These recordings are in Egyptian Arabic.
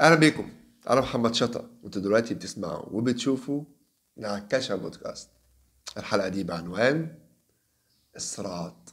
اهلا بيكم انا محمد شطا وانتوا دلوقتي بتسمعوا وبتشوفوا نعكشة بودكاست الحلقة دي بعنوان الصراعات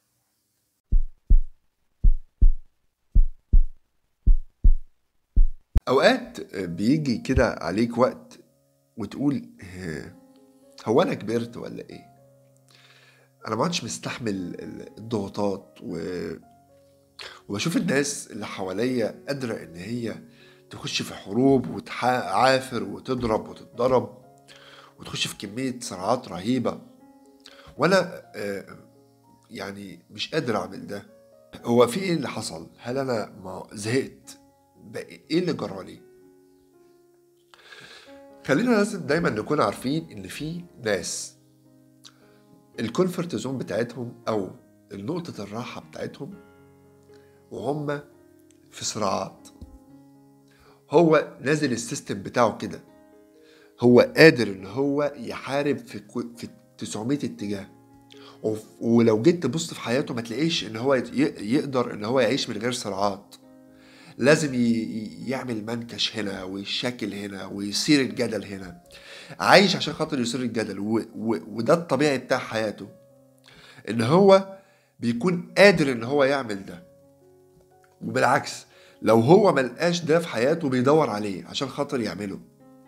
اوقات بيجي كده عليك وقت وتقول "اه، هو انا كبرت ولا ايه انا ما عادش مستحمل الضغوطات و... وبشوف الناس اللي حواليا قادرة إن هي تخش في حروب وتعافر وتضرب وتتضرب وتخش في كمية صراعات رهيبة وأنا آه، يعني مش قادر أعمل ده هو في إيه اللي حصل؟ هل أنا ما زهقت؟ بقى إيه اللي جرالي؟ خلينا لازم دايما نكون عارفين إن في ناس الكونفورت زون بتاعتهم أو نقطة الراحة بتاعتهم وهم في صراعات هو نازل السيستم بتاعه كده هو قادر ان هو يحارب في كو- في 900 اتجاه وف- ولو جيت تبص في حياته ما تلاقيش ان هو ي- يقدر ان هو يعيش من غير صراعات لازم ي- ي- يعمل منكش هنا ويشكل هنا ويثير الجدل هنا عايش عشان خاطر يثير الجدل و... و... وده الطبيعي بتاع حياته ان هو بيكون قادر ان هو يعمل ده وبالعكس لو هو ملقاش ده في حياته بيدور عليه عشان خاطر يعمله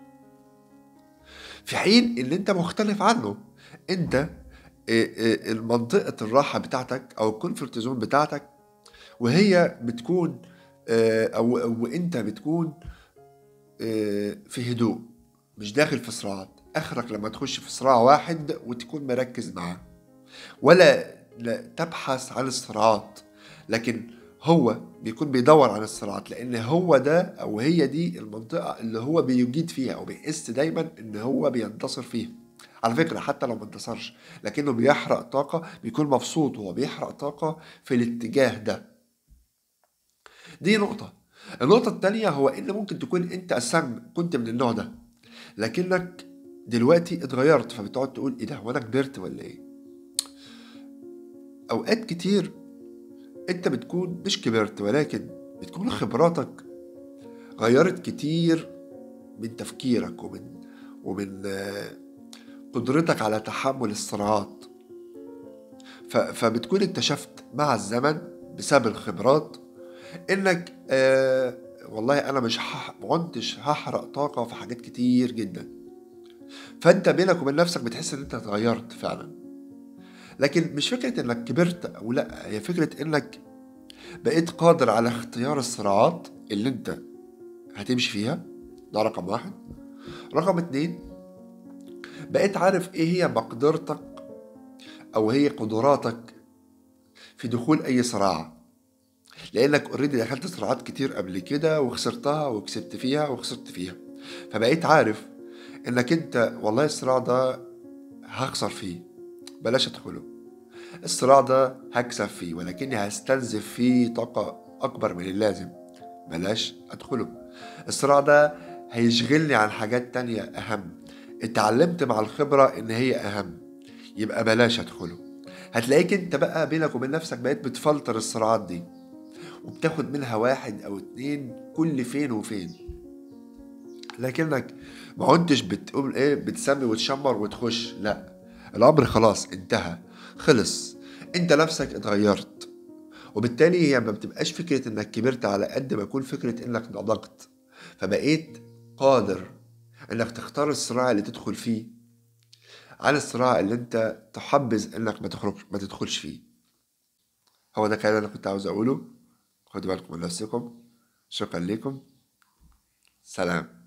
في حين ان انت مختلف عنه انت آه، آه، المنطقة الراحة بتاعتك او الكونفورت زون بتاعتك وهي بتكون آه، او او انت بتكون آه، في هدوء مش داخل في صراعات اخرك لما تخش في صراع واحد وتكون مركز معاه ولا لا تبحث عن الصراعات لكن هو بيكون بيدور عن الصراعات لان هو ده او هي دي المنطقه اللي هو بيجيد فيها او بيحس دايما ان هو بينتصر فيها على فكره حتى لو ما انتصرش لكنه بيحرق طاقه بيكون مبسوط وهو بيحرق طاقه في الاتجاه ده دي نقطه النقطه التانية هو ان ممكن تكون انت اساسا كنت من النوع ده لكنك دلوقتي اتغيرت فبتقعد تقول ايه ده هو انا كبرت ولا ايه اوقات كتير انت بتكون مش كبرت ولكن بتكون خبراتك غيرت كتير من تفكيرك ومن ومن آه، قدرتك على تحمل الصراعات ف- فبتكون اكتشفت مع الزمن بسبب الخبرات انك آه والله انا مش هح- ما كنتش هحرق طاقه في حاجات كتير جدا فانت بينك وبين نفسك بتحس ان انت اتغيرت فعلا لكن مش فكره انك كبرت او لا هي فكره انك بقيت قادر على اختيار الصراعات اللي انت هتمشي فيها ده رقم واحد رقم اتنين بقيت عارف ايه هي مقدرتك او هي قدراتك في دخول اي صراع لانك اوريدي دخلت صراعات كتير قبل كده وخسرتها وكسبت فيها وخسرت فيها فبقيت عارف انك انت والله الصراع ده هخسر فيه بلاش ادخله الصراع ده هكسب فيه ولكني هستنزف فيه طاقة أكبر من اللازم بلاش أدخله الصراع ده هيشغلني عن حاجات تانية أهم اتعلمت مع الخبرة إن هي أهم يبقى بلاش أدخله هتلاقيك انت بقى بينك وبين نفسك بقيت بتفلتر الصراعات دي وبتاخد منها واحد او اتنين كل فين وفين لكنك ما كنتش بتقول ايه بتسمي وتشمر وتخش لا الامر خلاص انتهى خلص انت نفسك اتغيرت وبالتالي هي ما بتبقاش فكرة انك كبرت على قد ما يكون فكرة انك نضجت فبقيت قادر انك تختار الصراع اللي تدخل فيه عن الصراع اللي انت تحبذ انك ما تخرج ما تدخلش فيه هو ده كان انا كنت عاوز اقوله خدوا بالكم من نفسكم شكرا لكم سلام